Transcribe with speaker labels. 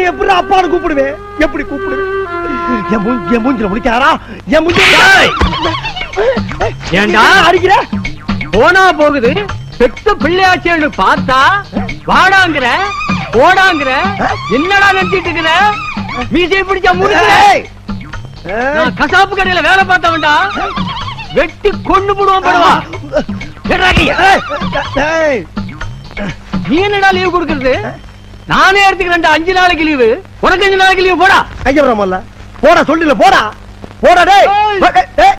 Speaker 1: எப்படி அப்பான்னு கூப்பிடுவேன் எப்படி கூப்பிடுவேன் என் மூஞ்சி என் மூஞ்சில முடிக்காரா என் மூஞ்சி
Speaker 2: ஏண்டா?
Speaker 1: அடிக்கிற
Speaker 2: போனா போகுது பெத்த பிள்ளையாச்சேன்னு பார்த்தா வாடாங்கிற போடாங்கிற என்னடா நினைச்சிட்டு இருக்கிற மீசையை பிடிச்சா முடிஞ்ச
Speaker 1: ஏய். ஏய்.
Speaker 2: நான் கசாப்பு கடையில வேலை பார்த்தவன்டா வெட்டி கொண்டு போடுவான் படுவா
Speaker 1: ஏய். ஏய்.
Speaker 2: நீ என்னடா லீவ் கொடுக்கறது நானே எடுத்துக்கிறேன்டா அஞ்சு நாளைக்கு லீவு உனக்கு அஞ்சு நாளைக்கு லீவு போடா
Speaker 1: கைய விடாமல்ல போடா சொல்லில போடா போடா டேய்
Speaker 2: ஏய்.
Speaker 1: ஏய், ஏய்.